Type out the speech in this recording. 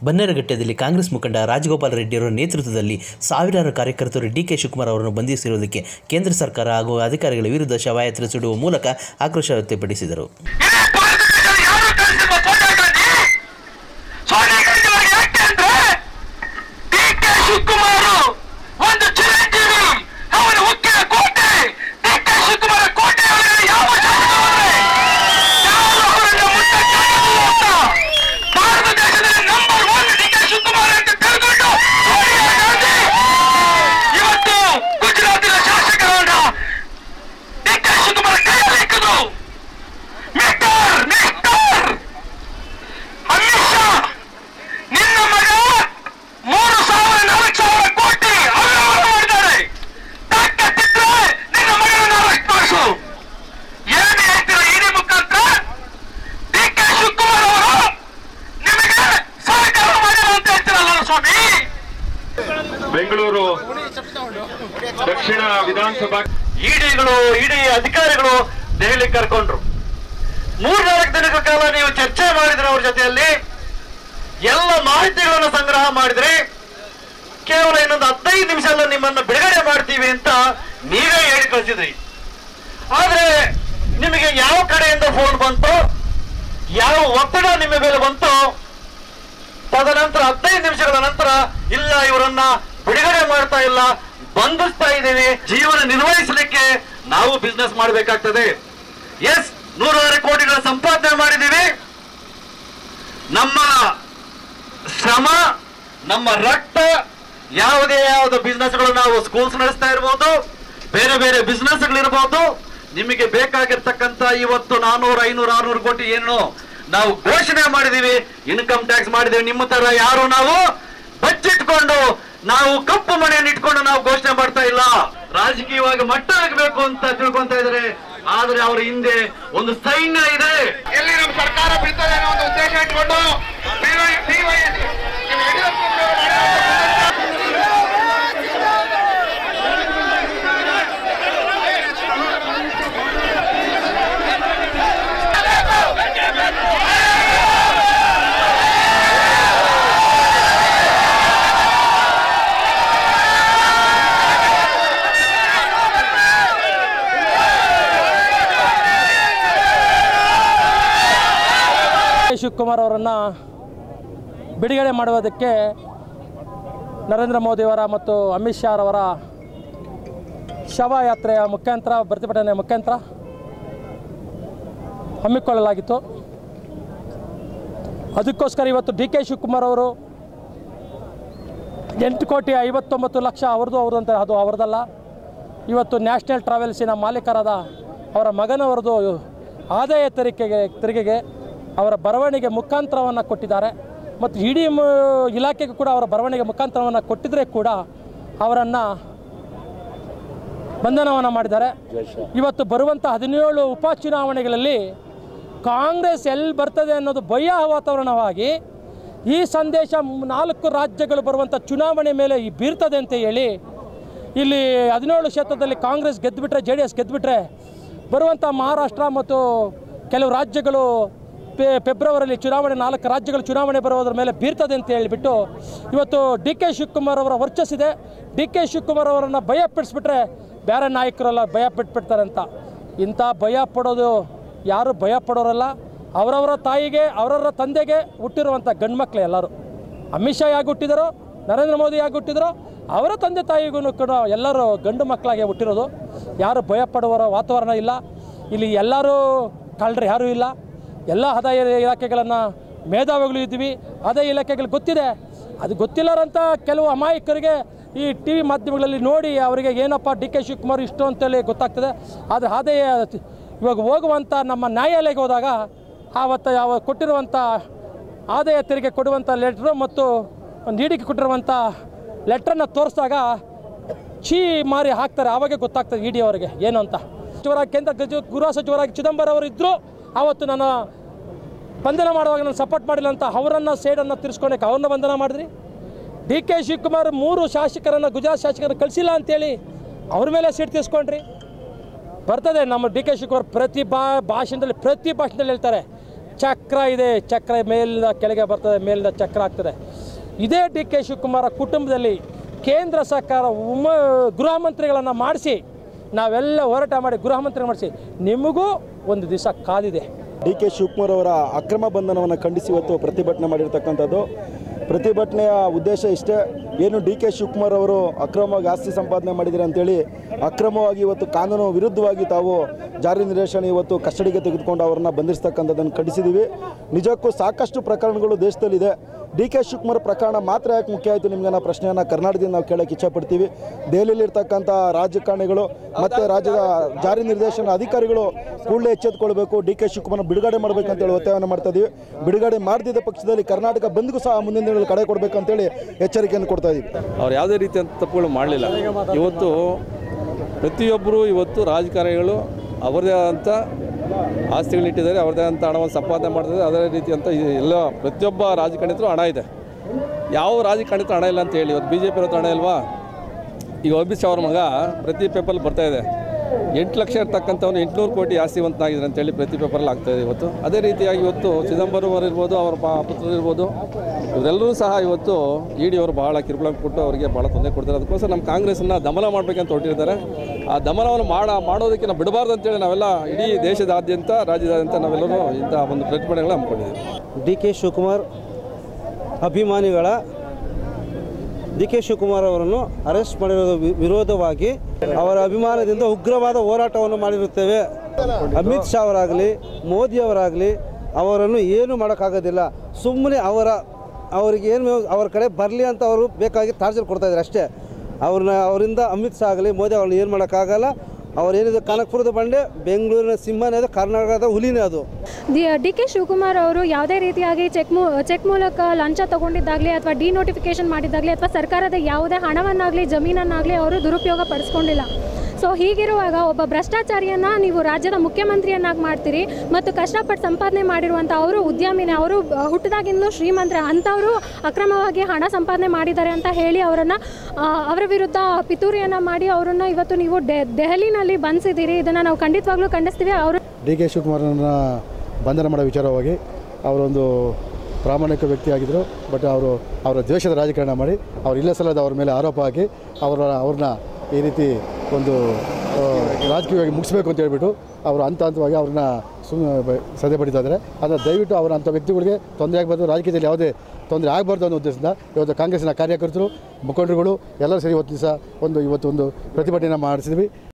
ಬನ್ನೇರಘಟ್ಟದಲ್ಲಿ ಕಾಂಗ್ರೆಸ್ ಮುಖಂಡ ರಾಜಗೋಪಾಲ್ ರೆಡ್ಡಿಯವರ ನೇತೃತ್ವದಲ್ಲಿ ಸಾವಿರಾರು ಕಾರ್ಯಕರ್ತರು ಡಿ ಕೆ ಶಿವಕುಮಾರ್ ಅವರನ್ನು ಬಂಧಿಸಿರುವುದಕ್ಕೆ ಕೇಂದ್ರ ಸರ್ಕಾರ ಹಾಗೂ ಅಧಿಕಾರಿಗಳ ವಿರುದ್ಧ ಶವಯಾತ್ರೆ ಸುಡುವ ಮೂಲಕ ಆಕ್ರೋಶ ವ್ಯಕ್ತಪಡಿಸಿದರು ಇಡೀ ಭಾರತ ದೇಶದಲ್ಲಿ ಯಾರು ಕಳಿಸಿರುವ ಸೋನಿಯಾ ಗಾಂಧಿ ಸೋನಿಯಾ ಗಾಂಧಿ ಅವರಿಗೆ ಯಾಕೆ ಅಂದ್ರೆ ಡಿ ಕೆ ಶಿವಕುಮಾರ್ ಒಂದು ಚಿರಂಜೀವಿ ಅವನ ಉಕ್ಕಿನ ಕೋಟೆ ಡಿ ಕೆ ಶಿವಕುಮಾರ ಕೋಟೆ ಒಳಗಡೆ ಯಾವ ಶಾಸಕರವರೇ ಯಾರು ಅವರನ್ನ ಮುಟ್ಟಕ್ಕಾಗಲ್ಲ ಅಂತ ಭಾರತ ದೇಶದಲ್ಲಿ number one D K Shivakumar ಅಂತ ತಿಳ್ಕೊಂಡು ಸೋನಿಯಾ ಗಾಂಧಿ ಇವತ್ತು ಗುಜರಾತಿನ ಶಾಸಕರನ್ನ ಡಿ ಕೆ ಶಿವಕುಮಾರ್ ಕೈಯಲ್ಲಿ ಇಕ್ಕದು ಮಿಸ್ಟರ್ ಮಿಸ್ಟರ್ ಅಮಿತ್ ಶಾ ನಿನ್ನ ಮಗ ಮೂರು ಸಾವಿರ ನಾಲ್ಕು ಸಾವಿರ ಕೋಟಿ ಅವ್ಯವಹಾರ ಮಾಡಿದ್ದಾರೆ ತಾಕತ್ತಿದ್ರೆ ನಿನ್ನ ಮಗನನ್ನ ಅರೆಸ್ಟ್ ಮಾಡಿಸು ಏನೇ ಹೇಳ್ತೀರ ಇಡಿ ಮುಖಾಂತರ ಡಿ ಕೆ ಶಿವಕುಮಾರ್ ಅವರು ನಿಮಗೆ ಸಹಕಾರ ಮಾಡಿಲ್ಲ ಅಂತ ಹೇಳ್ತೀರಲ್ಲ ಸ್ವಾಮಿ ಬೆಂಗಳೂರು ದಕ್ಷಿಣ ವಿಧಾನಸಭಾ ಇಡಿಗಳು ಇಡಿ ಅಧಿಕಾರಿಗಳು ದೆಹಲಿ ಕರ್ಕೊಂಡ್ರು ಮೂರ್ನಾಲ್ಕು ದಿನಗಳ ಕಾಲ ನೀವು ಚರ್ಚೆ ಮಾಡಿದ್ರೆ ಅವ್ರ ಜೊತೆಯಲ್ಲಿ ಎಲ್ಲ ಮಾಹಿತಿಗಳನ್ನು ಸಂಗ್ರಹ ಮಾಡಿದ್ರಿ ಕೇವಲ ಇನ್ನೊಂದು ಹದಿನೈದು ನಿಮಿಷದಲ್ಲಿ ನಿಮ್ಮನ್ನ ಬಿಡುಗಡೆ ಮಾಡ್ತೀವಿ ಅಂತ ನೀವೇ ಹೇಳಿ ಕಳಿಸಿದ್ರಿ ಆದ್ರೆ ನಿಮಗೆ ಯಾವ ಕಡೆಯಿಂದ ಫೋನ್ ಬಂತು ಯಾವ ಒತ್ತಡ ನಿಮ್ಮ ಮೇಲೆ ಬಂತು ತದನಂತರ ಹದಿನೈದು ನಿಮಿಷಗಳ ನಂತರ ಇಲ್ಲ ಇವರನ್ನ ಬಿಡುಗಡೆ ಮಾಡ್ತಾ ಇಲ್ಲ ಬಂಧಿಸ್ತಾ ಇದ್ದೀವಿ ಜೀವನ ನಿರ್ವಹಿಸಲಿಕ್ಕೆ ನಾವು ಬಿಸ್ನೆಸ್ ಮಾಡಬೇಕಾಗ್ತದೆ ಎಸ್ ನೂರಾರು ಕೋಟಿಗಳ ಸಂಪಾದನೆ ಮಾಡಿದ್ದೀವಿ ನಮ್ಮ ಶ್ರಮ ನಮ್ಮ ರಕ್ತ ಯಾವುದೇ ಯಾವುದೋ ಬಿಸ್ನೆಸ್ಗಳು ನಾವು ಸ್ಕೂಲ್ಸ್ ನಡೆಸ್ತಾ ಇರ್ಬೋದು ಬೇರೆ ಬೇರೆ ಬಿಸ್ನೆಸ್ಗಳಿರ್ಬೋದು ನಿಮಗೆ ಬೇಕಾಗಿರ್ತಕ್ಕಂಥ ಇವತ್ತು ನಾನೂರು ಐನೂರು ಆರ್ನೂರು ಕೋಟಿ ಏನು ನಾವು ಘೋಷಣೆ ಮಾಡಿದೀವಿ ಇನ್ಕಮ್ ಟ್ಯಾಕ್ಸ್ ಮಾಡಿದೀವಿ ನಿಮ್ಮ ತರ ಯಾರು ನಾವು ಬಚ್ಚಿಟ್ಕೊಂಡು ನಾವು ಕಪ್ಪು ಮನೆಯನ್ನು ಇಟ್ಕೊಂಡು ನಾವು ಘೋಷಣೆ ಮಾಡ್ತಾ ಇಲ್ಲ ರಾಜಕೀಯವಾಗಿ ಮಟ್ಟ ಆಗಬೇಕು ಅಂತ ತಿಳ್ಕೊಂತ ಇದ್ದಾರೆ ಆದ್ರೆ ಅವರ ಹಿಂದೆ ಒಂದು ಸೈನ್ಯ ಇದೆ ಎಲ್ಲಿ ನಮ್ಮ ಸರ್ಕಾರ ಬೀಳ್ತದೆ ಅನ್ನೋ ಒಂದು ಉದ್ದೇಶ ಇಟ್ಕೊಂಡು BY- BY- ನೀವು ಯಡಿಯೂರಪ್ಪನವರು ಮಾಡಿರೋ ಶಿವಕುಮಾರ್ ಅವರನ್ನು ಬಿಡುಗಡೆ ಮಾಡುವುದಕ್ಕೆ ನರೇಂದ್ರ ಮೋದಿಯವರ ಮತ್ತು ಅಮಿತ್ ಶಾ ಅವರ ಶವಯಾತ್ರೆಯ ಮುಖಾಂತರ ಪ್ರತಿಭಟನೆ ಮುಖಾಂತರ ಹಮ್ಮಿಕೊಳ್ಳಲಾಗಿತ್ತು ಅದಕ್ಕೋಸ್ಕರ ಇವತ್ತು ಡಿ ಕೆ ಶಿವಕುಮಾರ್ ಅವರು ಎಂಟು ಕೋಟಿ ಐವತ್ತೊಂಬತ್ತು ಲಕ್ಷ ಅವ್ರದ್ದು ಅವ್ರದ್ದು ಅಂತ ಅದು ಅವ್ರದ್ದಲ್ಲ ಇವತ್ತು ನ್ಯಾಷನಲ್ ಟ್ರಾವೆಲ್ಸಿನ ಮಾಲೀಕರಾದ ಅವರ ಮಗನವರದು ಆದಾಯ ತೆರಿಗೆಗೆ ತೆರಿಗೆಗೆ ಅವರ ಬರವಣಿಗೆ ಮುಖಾಂತರವನ್ನು ಕೊಟ್ಟಿದ್ದಾರೆ ಮತ್ತು ಇಡೀ ಮ ಇಲಾಖೆಗೂ ಕೂಡ ಅವರ ಬರವಣಿಗೆ ಮುಖಾಂತರವನ್ನು ಕೊಟ್ಟಿದ್ರೆ ಕೂಡ ಅವರನ್ನು ಬಂಧನವನ್ನು ಮಾಡಿದ್ದಾರೆ ಇವತ್ತು ಬರುವಂಥ ಹದಿನೇಳು ಉಪಚುನಾವಣೆಗಳಲ್ಲಿ ಕಾಂಗ್ರೆಸ್ ಎಲ್ಲಿ ಬರ್ತದೆ ಅನ್ನೋದು ಭಯ ವಾತಾವರಣವಾಗಿ ಈ ಸಂದೇಶ ನಾಲ್ಕು ರಾಜ್ಯಗಳು ಬರುವಂಥ ಚುನಾವಣೆ ಮೇಲೆ ಈ ಬೀರ್ತದೆ ಅಂತ ಹೇಳಿ ಇಲ್ಲಿ ಹದಿನೇಳು ಕ್ಷೇತ್ರದಲ್ಲಿ ಕಾಂಗ್ರೆಸ್ ಗೆದ್ದುಬಿಟ್ರೆ ಜೆ ಡಿ ಎಸ್ ಗೆದ್ದುಬಿಟ್ರೆ ಬರುವಂಥ ಮಹಾರಾಷ್ಟ್ರ ಮತ್ತು ಕೆಲವು ರಾಜ್ಯಗಳು ಫೆ ಫೆಬ್ರವರಿಯಲ್ಲಿ ಚುನಾವಣೆ ನಾಲ್ಕು ರಾಜ್ಯಗಳು ಚುನಾವಣೆ ಬರೋದ್ರ ಮೇಲೆ ಬೀರ್ತದೆ ಅಂತ ಹೇಳಿಬಿಟ್ಟು ಇವತ್ತು ಡಿ ಕೆ ಶಿವಕುಮಾರ್ ಅವರ ವರ್ಚಸ್ಸಿದೆ ಡಿ ಕೆ ಶಿವಕುಮಾರ್ ಅವರನ್ನು ಭಯ ಪಡಿಸ್ಬಿಟ್ರೆ ಬೇರೆ ನಾಯಕರೆಲ್ಲ ಭಯ ಪಟ್ಬಿಡ್ತಾರೆ ಅಂತ ಇಂಥ ಭಯ ಪಡೋದು ಯಾರು ಭಯ ಪಡೋರಲ್ಲ ಅವರವರ ತಾಯಿಗೆ ಅವರವರ ತಂದೆಗೆ ಹುಟ್ಟಿರುವಂಥ ಗಂಡ್ಮಕ್ಳು ಎಲ್ಲರೂ ಅಮಿತ್ ಶಾ ಯಾಕೆ ಹುಟ್ಟಿದರೋ ನರೇಂದ್ರ ಮೋದಿ ಯಾಕೆ ಹುಟ್ಟಿದರೋ ಅವರ ತಂದೆ ತಾಯಿಗೂ ಕೂಡ ಎಲ್ಲರೂ ಗಂಡು ಮಕ್ಕಳಾಗೆ ಹುಟ್ಟಿರೋದು ಯಾರು ಭಯ ಪಡುವರ ವಾತಾವರಣ ಇಲ್ಲ ಇಲ್ಲಿ ಎಲ್ಲರೂ ಕಳ್ಳರು ಯಾರೂ ಇಲ್ಲ ಎಲ್ಲ ಆದಾಯ ಇಲಾಖೆಗಳನ್ನು ಮೇಧಾವಿಗಳು ಇದ್ವಿ ಆದಾಯ ಇಲಾಖೆಗಳು ಗೊತ್ತಿದೆ ಅದು ಗೊತ್ತಿಲ್ಲರಂಥ ಕೆಲವು ಅಮಾಯಕರಿಗೆ ಈ ಟಿ ವಿ ಮಾಧ್ಯಮಗಳಲ್ಲಿ ನೋಡಿ ಅವರಿಗೆ ಏನಪ್ಪ ಡಿ ಕೆ ಶಿವಕುಮಾರ್ ಇಷ್ಟು ಅಂತೇಳಿ ಗೊತ್ತಾಗ್ತದೆ ಆದರೆ ಆದಾಯ ಇವಾಗ ಹೋಗುವಂಥ ನಮ್ಮ ನ್ಯಾಯಾಲಯಕ್ಕೆ ಹೋದಾಗ ಆವತ್ತು ಯಾವ ಕೊಟ್ಟಿರುವಂಥ ಆದಾಯ ತೆರಿಗೆ ಕೊಡುವಂಥ ಲೆಟ್ರು ಮತ್ತು ನೀಡಿಕೆ ಕೊಟ್ಟಿರುವಂಥ ಲೆಟ್ರನ್ನು ತೋರಿಸಿದಾಗ ಚೀ ಮಾರಿ ಹಾಕ್ತಾರೆ ಆವಾಗೇ ಗೊತ್ತಾಗ್ತದೆ ಇ ಡಿ ಅವರಿಗೆ ಏನು ಅಂತ ಸಚಿವರಾಗಿ ಕೇಂದ್ರ ಗೃಹ ಗೃಹ ಸಚಿವರಾಗಿ ಚಿದಂಬರಂ ಅವರು ಇದ್ದರು ಆವತ್ತು ನಾನು ಬಂಧನ ಮಾಡುವಾಗ ನಾನು ಸಪೋರ್ಟ್ ಮಾಡಿಲ್ಲ ಅಂತ ಅವರನ್ನು ಸೇಡನ್ನು ತಿರ್ಸ್ಕೊಳಕ್ಕೆ ಅವ್ರನ್ನ ಬಂಧನ ಮಾಡಿದ್ರಿ ಡಿ ಕೆ ಶಿವಕುಮಾರ್ ಮೂರು ಶಾಸಕರನ್ನು ಗುಜರಾತ್ ಶಾಸಕರನ್ನು ಕಳಿಸಿಲ್ಲ ಅಂತೇಳಿ ಅವ್ರ ಮೇಲೆ ಸೀಟ್ ತೀರ್ಸ್ಕೊಂಡ್ರಿ ಬರ್ತದೆ ನಮ್ಮ ಡಿ ಕೆ ಶಿವಕುಮಾರ್ ಪ್ರತಿ ಬಾ ಭಾಷಣದಲ್ಲಿ ಪ್ರತಿ ಭಾಷಣದಲ್ಲಿ ಹೇಳ್ತಾರೆ ಚಕ್ರ ಇದೆ ಚಕ್ರ ಮೇಲಿಂದ ಕೆಳಗೆ ಬರ್ತದೆ ಮೇಲಿಂದ ಚಕ್ರ ಆಗ್ತದೆ ಇದೇ ಡಿ ಕೆ ಶಿವಕುಮಾರ ಕುಟುಂಬದಲ್ಲಿ ಕೇಂದ್ರ ಸರ್ಕಾರ ಉಮ ಗೃಹ ಮಂತ್ರಿಗಳನ್ನು ಮಾಡಿಸಿ ನಾವೆಲ್ಲ ಹೋರಾಟ ಮಾಡಿ ಗೃಹ ಮಂತ್ರಿ ಮಾಡಿಸಿ ನಿಮಗೂ ಒಂದು ದಿವಸ ಕಾದಿದೆ ಡಿ ಕೆ ಶಿವಕುಮಾರ್ ಅವರ ಅಕ್ರಮ ಬಂಧನವನ್ನು ಖಂಡಿಸಿ ಇವತ್ತು ಪ್ರತಿಭಟನೆ ಮಾಡಿರ್ತಕ್ಕಂಥದ್ದು ಪ್ರತಿಭಟನೆಯ ಉದ್ದೇಶ ಇಷ್ಟೇ ಏನು ಡಿ ಕೆ ಶಿವಕುಮಾರ್ ಅವರು ಅಕ್ರಮವಾಗಿ ಆಸ್ತಿ ಸಂಪಾದನೆ ಮಾಡಿದ್ದಾರೆ ಅಂತೇಳಿ ಅಕ್ರಮವಾಗಿ ಇವತ್ತು ಕಾನೂನು ವಿರುದ್ಧವಾಗಿ ತಾವು ಜಾರಿ ನಿರ್ದೇಶನ ಇವತ್ತು ಕಸ್ಟಡಿಗೆ ತೆಗೆದುಕೊಂಡು ಅವರನ್ನು ಬಂಧಿಸ್ತಕ್ಕಂಥದ್ದನ್ನು ಖಂಡಿಸಿದ್ದೀವಿ ನಿಜಕ್ಕೂ ಸಾಕಷ್ಟು ಪ್ರಕರಣಗಳು ದೇಶದಲ್ಲಿದೆ ಡಿ ಕೆ ಶಿವಕುಮಾರ್ ಪ್ರಕರಣ ಮಾತ್ರ ಯಾಕೆ ಮುಖ್ಯ ಆಯಿತು ನಿಮ್ಗೆ ಅನ್ನೋ ಪ್ರಶ್ನೆಯನ್ನು ಕರ್ನಾಟಕದಿಂದ ನಾವು ಕೇಳೋಕ್ಕೆ ಇಚ್ಛಪಡ್ತೀವಿ ದೆಹಲಿಯಲ್ಲಿರ್ತಕ್ಕಂಥ ರಾಜಕಾರಣಿಗಳು ಮತ್ತು ರಾಜ್ಯದ ಜಾರಿ ನಿರ್ದೇಶನ ಅಧಿಕಾರಿಗಳು ಕೂಡಲೇ ಎಚ್ಚೆತ್ತುಕೊಳ್ಬೇಕು ಡಿ ಕೆ ಶಿವಕುಮಾರ್ ಬಿಡುಗಡೆ ಮಾಡಬೇಕಂತ ಹೇಳಿ ಒತ್ತಾಯವನ್ನು ಮಾಡ್ತಾ ಇದೀವಿ ಬಿಡುಗಡೆ ಮಾಡದಿದ್ದ ಪಕ್ಷದಲ್ಲಿ ಕರ್ನಾಟಕ ಬಂದ್ಗೂ ಸಹ ಮುಂದಿನ ದಿನಗಳಲ್ಲಿ ಕಡೆ ಕೊಡಬೇಕಂತೇಳಿ ಎಚ್ಚರಿಕೆಯನ್ನು ಕೊಡ್ತಾ ಇದೀವಿ ಅವ್ರು ಯಾವುದೇ ರೀತಿಯಂಥ ತಪ್ಪುಗಳು ಮಾಡಲಿಲ್ಲ ಇವತ್ತು ಪ್ರತಿಯೊಬ್ಬರು ಇವತ್ತು ರಾಜಕಾರಣಿಗಳು ಅವರದೇ ಆದಂಥ ಆಸ್ತಿಗಳನ್ನಿಟ್ಟಿದ್ದಾರೆ ಅವ್ರದ್ದೇ ಆದಂಥ ಹಣವನ್ನು ಸಂಪಾದನೆ ಮಾಡ್ತಿದ್ದಾರೆ ಅದೇ ರೀತಿಯಂಥ ಈ ಎಲ್ಲ ಪ್ರತಿಯೊಬ್ಬ ರಾಜಕಾರಣಿತರು ಹಣ ಇದೆ ಯಾವ ರಾಜಕಾರಣಿತರು ಹಣ ಇಲ್ಲ ಅಂತ ಹೇಳಿ ಇವತ್ತು ಬಿ ಜೆ ಪಿ ಹತ್ರ ಹಣ ಇಲ್ವಾ ಈಗ ಅಮಿತ್ ಶಾ ಅವ್ರ ಮಗ ಪ್ರತಿ ಪೇಪರಲ್ಲಿ ಬರ್ತಾ ಇದೆ ಎಂಟು ಲಕ್ಷ ಇರ್ತಕ್ಕಂಥವ್ನು ಎಂಟುನೂರು ಕೋಟಿ ಆಸ್ತಿವಂತನಾಗಿದ್ದಾರೆ ಅಂತೇಳಿ ಪ್ರತಿ ಪೇಪರಲ್ಲಿ ಆಗ್ತಾ ಇದೆ ಇವತ್ತು ಅದೇ ರೀತಿಯಾಗಿ ಇವತ್ತು ಚಿದಂಬರಂ ಅವರು ಇರ್ಬೋದು ಅವರ ಪ ಪುತ್ರರು ಇರ್ಬೋದು ಇವರೆಲ್ಲರೂ ಸಹ ಇವತ್ತು ಇ ಡಿ ಅವರು ಬಹಳ ಕಿರುಕುಳ ಕೊಟ್ಟು ಅವರಿಗೆ ಭಾಳ ತೊಂದರೆ ಕೊಡ್ತಾರೆ ಅದಕ್ಕೋಸ್ಕರ ನಮ್ಮ ಕಾಂಗ್ರೆಸ್ಸನ್ನು ದಮನ ಮಾಡಬೇಕಂತ ಹೊರಟಿರ್ತಾರೆ ಆ ದಮನವನ್ನು ಮಾಡ ಮಾಡೋದಕ್ಕೆ ನಾವು ಬಿಡಬಾರ್ದು ಅಂತೇಳಿ ನಾವೆಲ್ಲ ಇಡೀ ದೇಶದಾದ್ಯಂತ ರಾಜ್ಯದಾದ್ಯಂತ ನಾವೆಲ್ಲರೂ ಇಂಥ ಒಂದು ಪ್ರತಿಭಟನೆಗಳು ಹಮ್ಮಿಕೊಂಡಿದ್ದೀವಿ ಡಿ ಕೆ ಶಿವಕುಮಾರ್ ಅಭಿಮಾನಿಗಳ ಡಿ ಕೆ ಶಿವಕುಮಾರ್ ಅವರನ್ನು ಅರೆಸ್ಟ್ ಮಾಡಿರೋದು ವಿ- ವಿರೋಧವಾಗಿ ಅವರ ಅಭಿಮಾನದಿಂದ ಉಗ್ರವಾದ ಹೋರಾಟವನ್ನು ಮಾಡಿರುತ್ತೇವೆ ಅಮಿತ್ ಶಾ ಅವರಾಗಲಿ ಮೋದಿ ಅವರಾಗಲಿ ಅವರನ್ನು ಏನು ಮಾಡೋಕ್ಕಾಗೋದಿಲ್ಲ ಸುಮ್ಮನೆ ಅವರ ಅವರಿಗೆ ಏನು ಅವ್ರ ಕಡೆ ಬರಲಿ ಅಂತ ಅವರು ಬೇಕಾಗಿ ಟಾರ್ಚರ್ ಕೊಡ್ತಾ ಇದ್ದಾರೆ ಅಷ್ಟೇ ಅವ್ರನ್ನ ಅವರಿಂದ ಅಮಿತ್ ಶಾ ಆಗಲಿ ಮೋದಿ ಅವ್ರನ್ನ ಏನು ಮಾಡೋಕ್ಕಾಗಲ್ಲ ಅವ್ರೇನಿದೆ ಕನಕಪುರದ ಬಂಡೆ ಬೆಂಗಳೂರಿನ ಸಿಂಹನೇ ಅದು ಕರ್ನಾಟಕದ ಹುಲಿನೇ ಅದು ದಿ ಡಿ ಕೆ ಶಿವಕುಮಾರ್ ಅವರು ಯಾವುದೇ ರೀತಿಯಾಗಿ ಚೆಕ್ ಮೂ ಚೆಕ್ ಮೂಲಕ ಲಂಚ ತಗೊಂಡಿದ್ದಾಗಲಿ ಅಥವಾ ಡಿನೋಟಿಫಿಕೇಶನ್ ಮಾಡಿದ್ದಾಗಲಿ ಅಥವಾ ಸರ್ಕಾರದ ಯಾವುದೇ ಹಣವನ್ನಾಗಲಿ ಜಮೀನನ್ನಾಗಲಿ ಅವರು ದುರುಪಯೋಗ ಪಡಿಸ್ಕೊಂಡಿಲ್ಲ ಸೊ ಹೀಗಿರುವಾಗ ಒಬ್ಬ ಭ್ರಷ್ಟಾಚಾರಿಯನ್ನು ನೀವು ರಾಜ್ಯದ ಮುಖ್ಯಮಂತ್ರಿಯನ್ನಾಗಿ ಮಾಡ್ತೀರಿ ಮತ್ತು ಕಷ್ಟಪಟ್ಟು ಸಂಪಾದನೆ ಮಾಡಿರುವಂಥ ಅವರು ಉದ್ಯಮಿನೇ ಅವರು ಬ- ಹುಟ್ಟಿದಾಗಿಂದಲೂ ಶ್ರೀಮಂತರ ಅಂಥವರು ಅಕ್ರಮವಾಗಿ ಹಣ ಸಂಪಾದನೆ ಮಾಡಿದ್ದಾರೆ ಅಂತ ಹೇಳಿ ಅವರನ್ನು ಅವರ ವಿರುದ್ಧ ಪಿತೂರಿಯನ್ನು ಮಾಡಿ ಅವರನ್ನು ಇವತ್ತು ನೀವು ಡೆ ದೆಹಲಿನಲ್ಲಿ ಬಂಧಿಸಿದ್ದೀರಿ ಇದನ್ನು ನಾವು ಖಂಡಿತವಾಗ್ಲೂ ಖಂಡಿಸ್ತೀವಿ ಅವರು ಡಿ ಕೆ ಶಿವಕುಮಾರನ್ನ ಬಂಧನ ಮಾಡೋ ವಿಚಾರವಾಗಿ ಅವರೊಂದು ಪ್ರಾಮಾಣಿಕ ವ್ಯಕ್ತಿಯಾಗಿದ್ದರು ಬಟ್ ಅವರು ಅವರ ದ್ವೇಷದ ರಾಜಕಾರಣ ಮಾಡಿ ಅವ್ರು ಇಲ್ಲ ಸಲ್ಲದ ಅವ್ರ ಮೇಲೆ ಆರೋಪ ಹಾಕಿ ಅವರ ಅವ್ರನ್ನ ಈ ರೀತಿ ಒಂದು ಆ, ರಾಜಕೀಯವಾಗಿ ಮುಗಿಸ್ಬೇಕು ಅಂತ ಹೇಳ್ಬಿಟ್ಟು ಅವರು ಹಂತ ಹಂತವಾಗಿ ಅವ್ರನ್ನ ಸುಮ್ಮನೆ ಸದೆ ಪಡಿತಾ ಇದ್ದಾರೆ ಅದನ್ನು ದಯವಿಟ್ಟು ಅವರ ಅಂಥ ವ್ಯಕ್ತಿಗಳಿಗೆ ತೊಂದರೆ ಆಗಬಾರ್ದು ರಾಜಕೀಯದಲ್ಲಿ ಯಾವುದೇ ತೊಂದರೆ ಆಗಬಾರ್ದು ಅನ್ನೋ ಉದ್ದೇಶದಿಂದ ಇವತ್ತು ಕಾಂಗ್ರೆಸ್ಸಿನ ಕಾರ್ಯಕರ್ತರು ಮುಖಂಡರುಗಳು ಎಲ್ಲರೂ ಸೇರಿ ಇವತ್ತು ದಿವಸ ಒಂದು ಇವತ್ತು ಒಂದು ಪ್ರತಿಭಟನೆ ಮಾಡಿಸಿದ್ವಿ